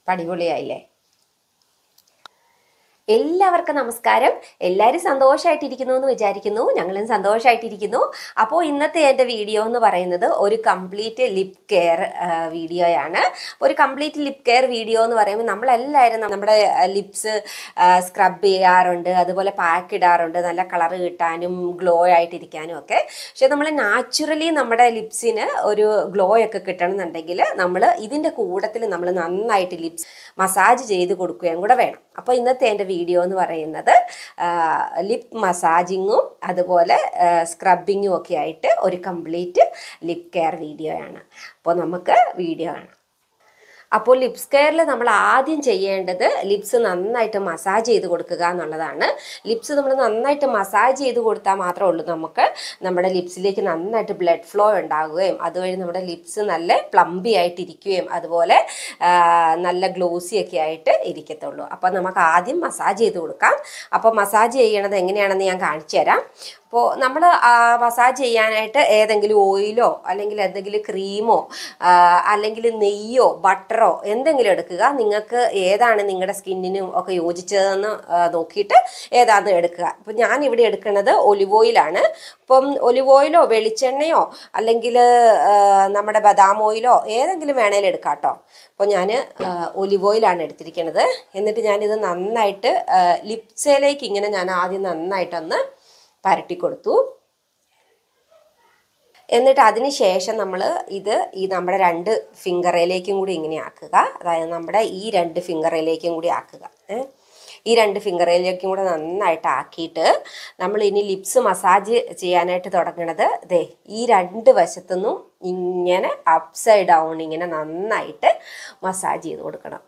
അടിപൊളിയായില്ലേ എല്ലാവർക്കും നമസ്കാരം എല്ലാവരും സന്തോഷമായിട്ടിരിക്കുന്നു എന്ന് വിചാരിക്കുന്നു ഞങ്ങളും സന്തോഷമായിട്ടിരിക്കുന്നു അപ്പോൾ ഇന്നത്തെ എൻ്റെ വീഡിയോ എന്ന് പറയുന്നത് ഒരു കംപ്ലീറ്റ് ലിപ് കെയർ വീഡിയോയാണ് ഒരു കംപ്ലീറ്റ് ലിപ് കെയർ വീഡിയോ എന്ന് പറയുമ്പോൾ നമ്മളെല്ലാവരും നമ്മുടെ ലിപ്സ് സ്ക്രബ് ചെയ്യാറുണ്ട് അതുപോലെ പാക്ക് ഇടാറുണ്ട് നല്ല കളർ കിട്ടാനും ഗ്ലോ ആയിട്ടിരിക്കാനും ഒക്കെ പക്ഷെ നമ്മൾ നാച്ചുറലി നമ്മുടെ ലിപ്സിന് ഒരു ഗ്ലോ ഒക്കെ കിട്ടണമെന്നുണ്ടെങ്കിൽ നമ്മൾ ഇതിൻ്റെ കൂട്ടത്തിൽ നമ്മൾ നന്നായിട്ട് ലിപ്സ് മസാജ് ചെയ്ത് കൊടുക്കുകയും കൂടെ വേണം അപ്പോൾ ഇന്നത്തെ എൻ്റെ വീഡിയോ എന്ന് പറയുന്നത് ലിപ് മസാജിങ്ങും അതുപോലെ സ്ക്രബിങ്ങും ഒക്കെ ആയിട്ട് ഒരു കംപ്ലീറ്റ് ലിപ് കെയർ വീഡിയോ ആണ് അപ്പോൾ നമുക്ക് വീഡിയോ കാണാം അപ്പോൾ ലിപ്സ് കെയറിൽ നമ്മൾ ആദ്യം ചെയ്യേണ്ടത് ലിപ്സ് നന്നായിട്ട് മസാജ് ചെയ്ത് കൊടുക്കുക എന്നുള്ളതാണ് ലിപ്സ് നമ്മൾ നന്നായിട്ട് മസാജ് ചെയ്ത് കൊടുത്താൽ മാത്രമേ ഉള്ളൂ നമുക്ക് നമ്മുടെ ലിപ്സിലേക്ക് നന്നായിട്ട് ബ്ലഡ് ഫ്ലോ ഉണ്ടാകുകയും അതുവഴി നമ്മുടെ ലിപ്സ് നല്ല പ്ലംബി ആയിട്ട് ഇരിക്കുകയും അതുപോലെ ആ, നല്ല ഗ്ലോസി ഒക്കെ ആയിട്ട് ഇരിക്കത്തുള്ളൂ അപ്പോൾ നമുക്ക് ആദ്യം മസാജ് ചെയ്ത് കൊടുക്കാം അപ്പോൾ മസാജ് ചെയ്യണത് എങ്ങനെയാണെന്ന് ഞാൻ കാണിച്ചു തരാം അപ്പോൾ നമ്മൾ മസാജ് ചെയ്യാനായിട്ട് ഏതെങ്കിലും ഓയിലോ അല്ലെങ്കിൽ എന്തെങ്കിലും ക്രീമോ അല്ലെങ്കിൽ നെയ്യോ ബട്ടറോ എന്തെങ്കിലും എടുക്കുക നിങ്ങൾക്ക് ഏതാണ് നിങ്ങളുടെ സ്കിന്നിനും ഒക്കെ യോജിച്ചതെന്ന് ആ, നോക്കിയിട്ട് ഏതാണെന്ന് എടുക്കുക ഇപ്പം ഞാൻ ഇവിടെ എടുക്കുന്നത് ഒലിവ് ഓയിലാണ് ഇപ്പം ഒലിവ് ഓയിലോ വെളിച്ചെണ്ണയോ അല്ലെങ്കിൽ നമ്മുടെ ബദാം ഓയിലോ ഏതെങ്കിലും വേണേലും എടുക്കാം കേട്ടോ അപ്പോൾ ഞാൻ ഒലിവ് ഓയിലാണ് എടുത്തിരിക്കുന്നത് എന്നിട്ട് ഞാനിത് നന്നായിട്ട് ലിപ്സയിലേക്ക് ഇങ്ങനെ ഞാൻ ആദ്യം നന്നായിട്ടൊന്ന് പരട്ടി കൊടുത്തു എന്നിട്ട് അതിന് ശേഷം നമ്മൾ ഇത് ഈ നമ്മുടെ രണ്ട് ഫിംഗറിലേക്കും കൂടി ഇങ്ങനെ ആക്കുക അതായത് നമ്മുടെ ഈ രണ്ട് ഫിംഗറിലേക്കും കൂടി ആക്കുക ഏ? ഈ രണ്ട് ഫിംഗറിലേക്കും കൂടെ നന്നായിട്ട് ആക്കിയിട്ട് നമ്മൾ ഇനി ലിപ്സ് മസാജ് ചെയ്യാനായിട്ട് തുടങ്ങണത് ദേ ഈ രണ്ട് വശത്തുനിന്നും ഇങ്ങനെ അപ്സൈഡ് ഡൗൺ ഇങ്ങനെ നന്നായിട്ട് മസാജ് ചെയ്ത് കൊടുക്കണം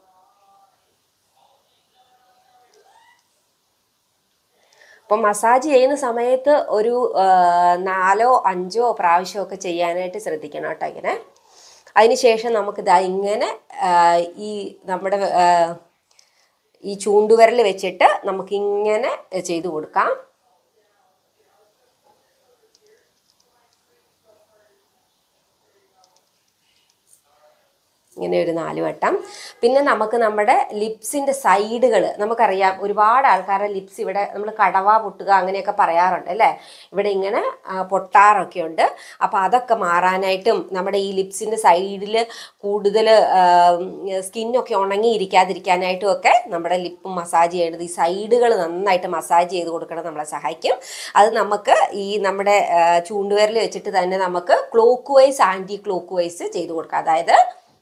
അപ്പം മസാജ് ചെയ്യുന്ന സമയത്ത് ഒരു ആ, നാലോ അഞ്ചോ പ്രാവശ്യമൊക്കെ ചെയ്യാനായിട്ട് ശ്രദ്ധിക്കണം കേട്ടോ ഇങ്ങനെ അതിനുശേഷം നമുക്കിതാ ഇങ്ങനെ ആ, ഈ നമ്മുടെ ആ, ഈ ചൂണ്ടുവിരൽ വെച്ചിട്ട് നമുക്കിങ്ങനെ ചെയ്തു കൊടുക്കാം ഇങ്ങനെ ഒരു നാല് വട്ടം പിന്നെ നമുക്ക് നമ്മുടെ ലിപ്സിൻ്റെ സൈഡുകൾ നമുക്കറിയാം ഒരുപാട് ആൾക്കാരുടെ ലിപ്സ് ഇവിടെ നമ്മൾ കടവ പൊട്ടുക അങ്ങനെയൊക്കെ പറയാറുണ്ട് അല്ലേ ഇവിടെ ഇങ്ങനെ ആ, പൊട്ടാറൊക്കെ ഉണ്ട് അപ്പോൾ അതൊക്കെ മാറാനായിട്ടും നമ്മുടെ ഈ ലിപ്സിൻ്റെ സൈഡിൽ കൂടുതൽ സ്കിന്നൊക്കെ ഉണങ്ങിയിരിക്കാതിരിക്കാനായിട്ടും ഒക്കെ നമ്മുടെ ലിപ്പ് മസാജ് ചെയ്യേണ്ടത് ഈ സൈഡുകൾ നന്നായിട്ട് മസാജ് ചെയ്ത് കൊടുക്കണം നമ്മളെ സഹായിക്കും അത് നമുക്ക് ഈ നമ്മുടെ ആ, ചൂണ്ടുവിരൽ വെച്ചിട്ട് തന്നെ നമുക്ക് clockwise anticlockwise ചെയ്ത് കൊടുക്കാം അതായത്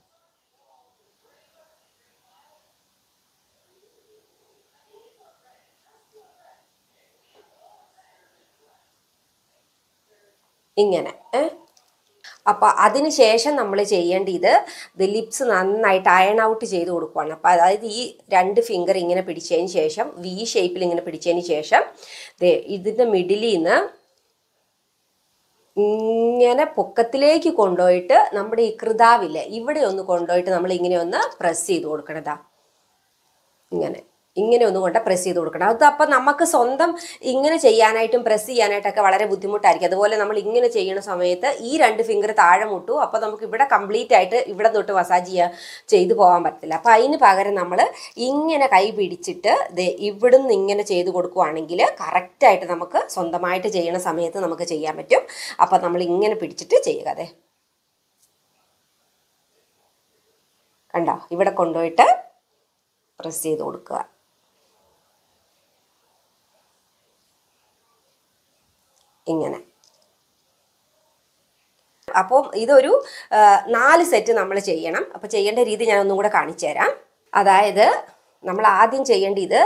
ഇങ്ങനെ ഏ അപ്പോൾ അതിന് ശേഷം നമ്മൾ ചെയ്യേണ്ട ഇത് ഇത് ലിപ്സ് നന്നായിട്ട് അയൺ ഔട്ട് ചെയ്ത് കൊടുക്കുകയാണ് അപ്പോൾ അതായത് ഈ രണ്ട് ഫിംഗർ ഇങ്ങനെ പിടിച്ചതിന് ശേഷം വി ഷേപ്പിൽ ഇങ്ങനെ പിടിച്ചതിന് ശേഷം ദേ ഇതിൻ്റെ മിഡിലിൽ നിന്ന് ഇങ്ങനെ പൊക്കത്തിലേക്ക് കൊണ്ടുപോയിട്ട് നമ്മുടെ ഈ കൃതാവില്ലേ ഇവിടെ ഒന്ന് കൊണ്ടുപോയിട്ട് നമ്മൾ ഇങ്ങനെ ഒന്ന് പ്രസ് ചെയ്ത് കൊടുക്കണതാ ഇങ്ങനെ ഇങ്ങനെ ഒന്ന് കൊണ്ട് പ്രസ് ചെയ്ത് കൊടുക്കണം അത് അപ്പം നമുക്ക് സ്വന്തം ഇങ്ങനെ ചെയ്യാനായിട്ടും പ്രസ് ചെയ്യാനായിട്ടൊക്കെ വളരെ ബുദ്ധിമുട്ടായിരിക്കും അതുപോലെ നമ്മൾ ഇങ്ങനെ ചെയ്യുന്ന സമയത്ത് ഈ രണ്ട് ഫിംഗർ താഴെ മുട്ടു അപ്പോൾ നമുക്ക് ഇവിടെ കംപ്ലീറ്റ് ആയിട്ട് ഇവിടെ തൊട്ട് മസാജ് ചെയ്യാൻ ചെയ്തു പോകാൻ പറ്റില്ല അപ്പോൾ അതിന് പകരം നമ്മൾ ഇങ്ങനെ കൈ പിടിച്ചിട്ട് ദേ ഇവിടുന്ന് ഇങ്ങനെ ചെയ്ത് കൊടുക്കുവാണെങ്കിൽ കറക്റ്റായിട്ട് നമുക്ക് സ്വന്തമായിട്ട് ചെയ്യണ സമയത്ത് നമുക്ക് ചെയ്യാൻ പറ്റും അപ്പോൾ നമ്മൾ ഇങ്ങനെ പിടിച്ചിട്ട് ചെയ്യുക അതെ കണ്ടോ ഇവിടെ കൊണ്ടുപോയിട്ട് പ്രസ് ചെയ്ത് കൊടുക്കുക ഇങ്ങനെ അപ്പം ഇതൊരു ആ, നാല് സെറ്റ് നമ്മൾ ചെയ്യണം അപ്പോൾ ചെയ്യേണ്ട രീതി ഞാൻ ഒന്നും കൂടെ കാണിച്ചു തരാം അതായത് നമ്മൾ ആദ്യം ചെയ്യേണ്ട ഇത്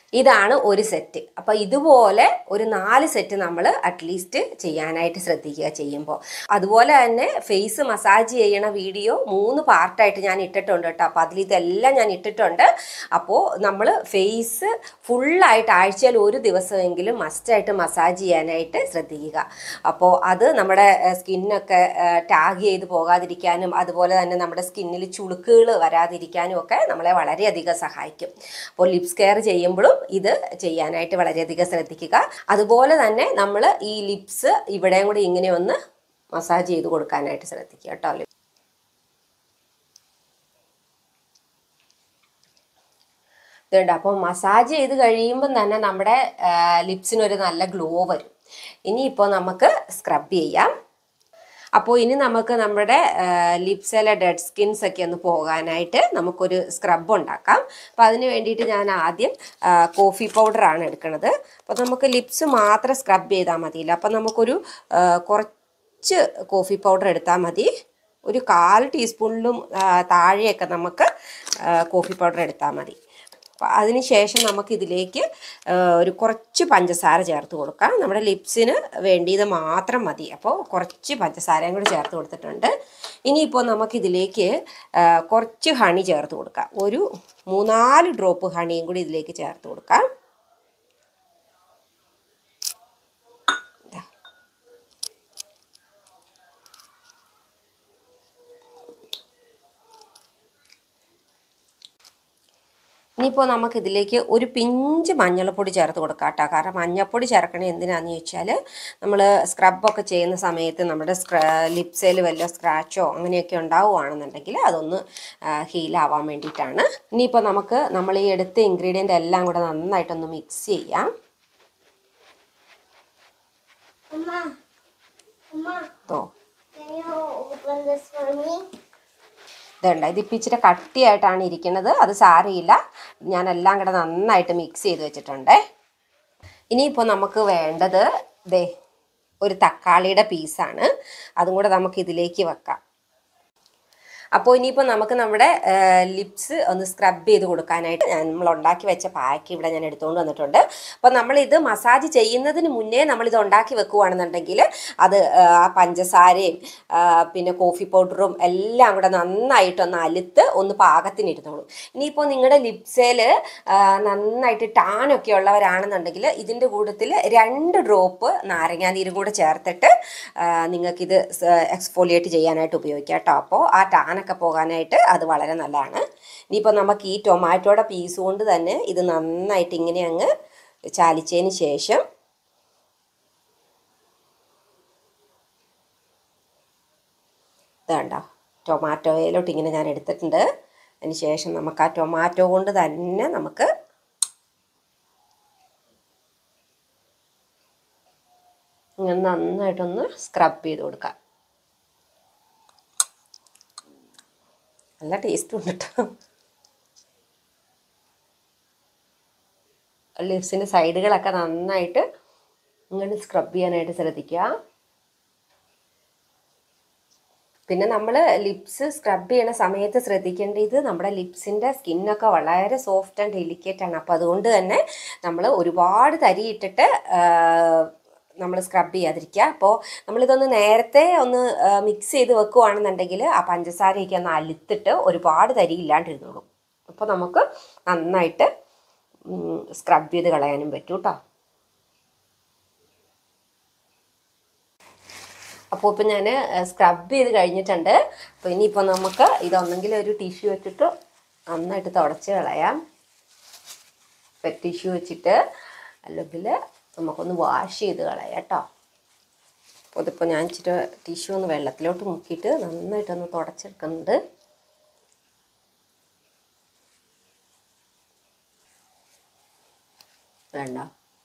ഇതാണ് ഒരു സെറ്റ് അപ്പോൾ ഇതുപോലെ ഒരു നാല് സെറ്റ് നമ്മൾ അറ്റ്ലീസ്റ്റ് ചെയ്യാനായിട്ട് ശ്രദ്ധിക്കുക ചെയ്യുമ്പോൾ അതുപോലെ തന്നെ ഫേസ് മസാജ് ചെയ്യണ വീഡിയോ മൂന്ന് പാർട്ടായിട്ട് ഞാൻ ഇട്ടിട്ടുണ്ട് കേട്ടോ അപ്പോൾ അതിൽ ഇതെല്ലാം ഞാൻ ഇട്ടിട്ടുണ്ട് അപ്പോൾ നമ്മൾ ഫേസ് ഫുള്ളായിട്ട് ആഴ്ചയിൽ ഒരു ദിവസമെങ്കിലും മസ്റ്റായിട്ട് മസാജ് ചെയ്യാനായിട്ട് ശ്രദ്ധിക്കുക അപ്പോൾ അത് നമ്മുടെ സ്കിന്നൊക്കെ ടാഗ് ചെയ്ത് പോകാതിരിക്കാനും അതുപോലെ തന്നെ നമ്മുടെ സ്കിന്നിൽ ചുളുക്കുകൾ വരാതിരിക്കാനും ഒക്കെ നമ്മളെ വളരെയധികം സഹായിക്കും അപ്പോൾ ലിപ്സ് കെയർ ചെയ്യുമ്പോഴും ഇത് ചെയ്യാനായിട്ട് വളരെയധികം ശ്രദ്ധിക്കുക അതുപോലെ തന്നെ നമ്മൾ ഈ ലിപ്സ് ഇവിടെയും കൂടി ഇങ്ങനെ ഒന്ന് മസാജ് ചെയ്ത് കൊടുക്കാനായിട്ട് ശ്രദ്ധിക്കുക കേട്ടോ ഇതുണ്ട് അപ്പോൾ മസാജ് ചെയ്ത് കഴിയുമ്പം തന്നെ നമ്മുടെ ലിപ്സിനൊരു നല്ല ഗ്ലോ വരും ഇനിയിപ്പോൾ നമുക്ക് സ്ക്രബ് ചെയ്യാം അപ്പോൾ ഇനി നമുക്ക് നമ്മുടെ ലിപ്സിലെ ഡെഡ് സ്കിൻസ് ഒക്കെ ഒന്ന് പോകാനായിട്ട് നമുക്കൊരു സ്ക്രബ് ഉണ്ടാക്കാം അപ്പോൾ അതിന് വേണ്ടിയിട്ട് ഞാൻ ആദ്യം ആ, കോഫി പൗഡറാണ് എടുക്കുന്നത് അപ്പോൾ നമുക്ക് ലിപ്സ് മാത്രം സ്ക്രബ് ചെയ്താൽ മതിയില്ല അപ്പോൾ നമുക്കൊരു ആ, കുറച്ച് കോഫി പൗഡർ എടുത്താൽ മതി ഒരു കാൽ ടീസ്പൂണിലും ആ, താഴെയൊക്കെ നമുക്ക് ആ, കോഫി പൗഡർ എടുത്താൽ മതി അപ്പോൾ അതിന് ശേഷം നമുക്ക് ഇതിലേക്ക് ആ, ഒരു കുറച്ച് പഞ്ചസാര ചേർത്ത് കൊടുക്കാം നമ്മുടെ ലിപ്സിന് വേണ്ടിയത് മാത്രം മതി അപ്പോൾ കുറച്ച് പഞ്ചസാരയും കൂടി ചേർത്ത് കൊടുത്തിട്ടുണ്ട് ഇനിയിപ്പോൾ നമുക്കിതിലേക്ക് ആ, കുറച്ച് ഹണി ചേർത്ത് കൊടുക്കാം ഒരു മൂന്നാല് ഡ്രോപ്പ് ഹണിയും കൂടി ഇതിലേക്ക് ചേർത്ത് കൊടുക്കാം ഇനിയിപ്പോൾ നമുക്ക് ഇതിലേക്ക് ഒരു പിഞ്ച് മഞ്ഞൾപ്പൊടി ചേർത്ത് കൊടുക്കാം കേട്ടോ കാരണം മഞ്ഞൾപ്പൊടി ചേർക്കണത് എന്തിനാന്ന് ചോദിച്ചാൽ നമ്മൾ സ്ക്രബൊക്കെ ചെയ്യുന്ന സമയത്ത് നമ്മുടെ സ്ക്ര ലിപ്സിൽ വല്ല സ്ക്രാച്ചോ അങ്ങനെയൊക്കെ ഉണ്ടാവുകയാണെന്നുണ്ടെങ്കിൽ അതൊന്ന് ഹീലാവാൻ വേണ്ടിയിട്ടാണ് ഇനിയിപ്പോൾ നമുക്ക് നമ്മൾ ഈ എടുത്ത ഇൻഗ്രീഡിയൻ്റ് എല്ലാം കൂടെ നന്നായിട്ടൊന്ന് മിക്സ് ചെയ്യാം Mama, Mama, oh can you open this for me? ഇതുണ്ട് ഇതിപ്പോൾ ഇച്ചിരി കട്ടിയായിട്ടാണ് ഇരിക്കുന്നത് അത് സാരയില്ല ഞാനെല്ലാം കൂടെ നന്നായിട്ട് മിക്സ് ചെയ്ത് വെച്ചിട്ടുണ്ട് ഇനിയിപ്പോൾ നമുക്ക് വേണ്ടത് ദേ ഒരു തക്കാളിയുടെ പീസാണ് അതും കൂടെ നമുക്ക് ഇതിലേക്ക് വെക്കാം അപ്പോൾ ഇനിയിപ്പോൾ നമുക്ക് നമ്മുടെ ലിപ്സ് ഒന്ന് സ്ക്രബ് ചെയ്ത് കൊടുക്കാനായിട്ട് ഞാൻ നമ്മൾ ഉണ്ടാക്കി വെച്ച പാക്ക് ഇവിടെ ഞാൻ എടുത്തുകൊണ്ട് വന്നിട്ടുണ്ട് അപ്പോൾ നമ്മളിത് മസാജ് ചെയ്യുന്നതിന് മുന്നേ നമ്മളിത് ഉണ്ടാക്കി വെക്കുകയാണെന്നുണ്ടെങ്കിൽ അത് ആ, ആ പഞ്ചസാരയും ആ, പിന്നെ കോഫി പൗഡറും എല്ലാം കൂടെ നന്നായിട്ടൊന്ന് അലുത്ത് ഒന്ന് പാകത്തിനിരുന്നോളൂ ഇനിയിപ്പോൾ നിങ്ങളുടെ ലിപ്സേൽ നന്നായിട്ട് ടാനൊക്കെ ഉള്ളവരാണെന്നുണ്ടെങ്കിൽ ഇതിൻ്റെ കൂട്ടത്തിൽ രണ്ട് ഡ്രോപ്പ് നാരങ്ങാനീരും കൂടെ ചേർത്തിട്ട് ആ, നിങ്ങൾക്കിത് എക്സ്ഫോലിയേറ്റ് ചെയ്യാനായിട്ട് ഉപയോഗിക്കാം കേട്ടോ അപ്പോൾ ആ ടാനൊക്കെ പോകാനായിട്ട് അത് വളരെ നല്ലതാണ് ഇനിയിപ്പോൾ നമുക്ക് ഈ ടൊമാറ്റോയുടെ പീസ് കൊണ്ട് തന്നെ ഇത് നന്നായിട്ട് ഇങ്ങനെ അങ്ങ് ചാലിച്ചതിന് ശേഷം ഇതാണ്ടോ ടൊമാറ്റോയിലോട്ട് ഇങ്ങനെ ഞാൻ എടുത്തിട്ടുണ്ട് അതിന് ശേഷം നമുക്ക് ആ ടൊമാറ്റോ കൊണ്ട് തന്നെ നമുക്ക് ഇങ്ങനെ നന്നായിട്ടൊന്ന് സ്ക്രബ് ചെയ്ത് കൊടുക്കാം നല്ല ടേസ്റ്റ് ഉണ്ട് കേട്ടോ ലിപ്സിൻ്റെ സൈഡുകളൊക്കെ നന്നായിട്ട് ഇങ്ങനെ സ്ക്രബ് ചെയ്യാനായിട്ട് ശ്രദ്ധിക്കുക പിന്നെ നമ്മൾ ലിപ്സ് സ്ക്രബ് ചെയ്യണ സമയത്ത് ശ്രദ്ധിക്കേണ്ടത് നമ്മുടെ ലിപ്സിൻ്റെ സ്കിന്നൊക്കെ വളരെ സോഫ്റ്റ് ആൻഡ് ഡെലിക്കേറ്റ് ആണ് അപ്പോൾ അതുകൊണ്ട് തന്നെ നമ്മൾ ഒരുപാട് തരിയിട്ടിട്ട് നമ്മൾ സ്ക്രബ് ചെയ്യാതിരിക്കുക അപ്പോൾ നമ്മളിതൊന്ന് നേരത്തെ ഒന്ന് മിക്സ് ചെയ്ത് വെക്കുവാണെന്നുണ്ടെങ്കിൽ ആ പഞ്ചസാരയൊക്കെ ഒന്ന് അലുത്തിട്ട് ഒരുപാട് തരി ഇല്ലാണ്ടിരുന്നോളും അപ്പോൾ നമുക്ക് നന്നായിട്ട് സ്ക്രബ് ചെയ്ത് കളയാനും പറ്റും കേട്ടോ അപ്പോൾ ഇപ്പം ഞാൻ സ്ക്രബ് ചെയ്ത് കഴിഞ്ഞിട്ടുണ്ട് അപ്പോൾ ഇനിയിപ്പോൾ നമുക്ക് ഇതൊന്നെങ്കിൽ ഒരു ടിഷ്യൂ വെച്ചിട്ട് നന്നായിട്ട് തുടച്ച് കളയാം പെറ്റ് ടിഷ്യൂ വെച്ചിട്ട് അല്ലെങ്കിൽ നമുക്കൊന്ന് വാഷ് ചെയ്ത് കളയാം കേട്ടോ അപ്പോൾ ഇതിപ്പോൾ ഞാൻ ഇച്ചിരി ടിഷ്യൂ ഒന്ന് വെള്ളത്തിലോട്ട് മുക്കിയിട്ട് നന്നായിട്ടൊന്ന് തുടച്ചെടുക്കുന്നുണ്ട് വേണ്ട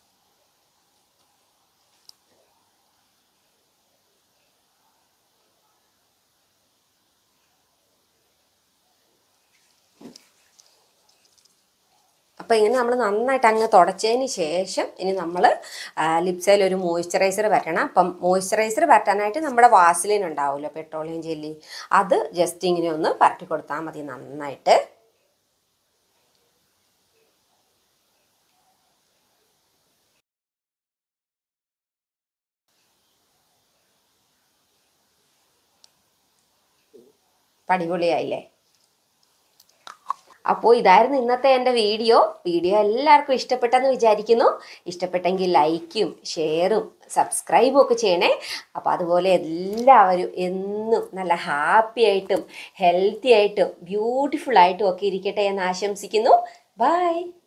അപ്പോൾ ഇങ്ങനെ നമ്മൾ നന്നായിട്ട് അങ്ങ് തുടച്ചതിന് ശേഷം ഇനി നമ്മൾ ലിപ്സിൽ ഒരു മോയ്സ്ചറൈസർ വരണം അപ്പം മോയ്സ്ചറൈസർ പറ്റാനായിട്ട് നമ്മുടെ വാസലിൻ ഉണ്ടാവുമല്ലോ പെട്രോളിയം ജെല്ലി അത് ജസ്റ്റ് ഇങ്ങനെ ഒന്ന് പരട്ടി കൊടുത്താൽ മതി നന്നായിട്ട് അടിപൊളിയായില്ലേ അപ്പോൾ ഇതായിരുന്നു ഇന്നത്തെ എൻ്റെ വീഡിയോ വീഡിയോ എല്ലാവർക്കും ഇഷ്ടപ്പെട്ടെന്ന് വിചാരിക്കുന്നു ഇഷ്ടപ്പെട്ടെങ്കിൽ ലൈക്കും ഷെയറും സബ്സ്ക്രൈബും ഒക്കെ ചെയ്യണേ അപ്പോൾ അതുപോലെ എല്ലാവരും എന്നും നല്ല ഹാപ്പി ആയിട്ടും ഹെൽത്തി ആയിട്ടും ബ്യൂട്ടിഫുൾ ആയിട്ടും ഒക്കെ ഇരിക്കട്ടെ എന്ന് ആശംസിക്കുന്നു ബൈ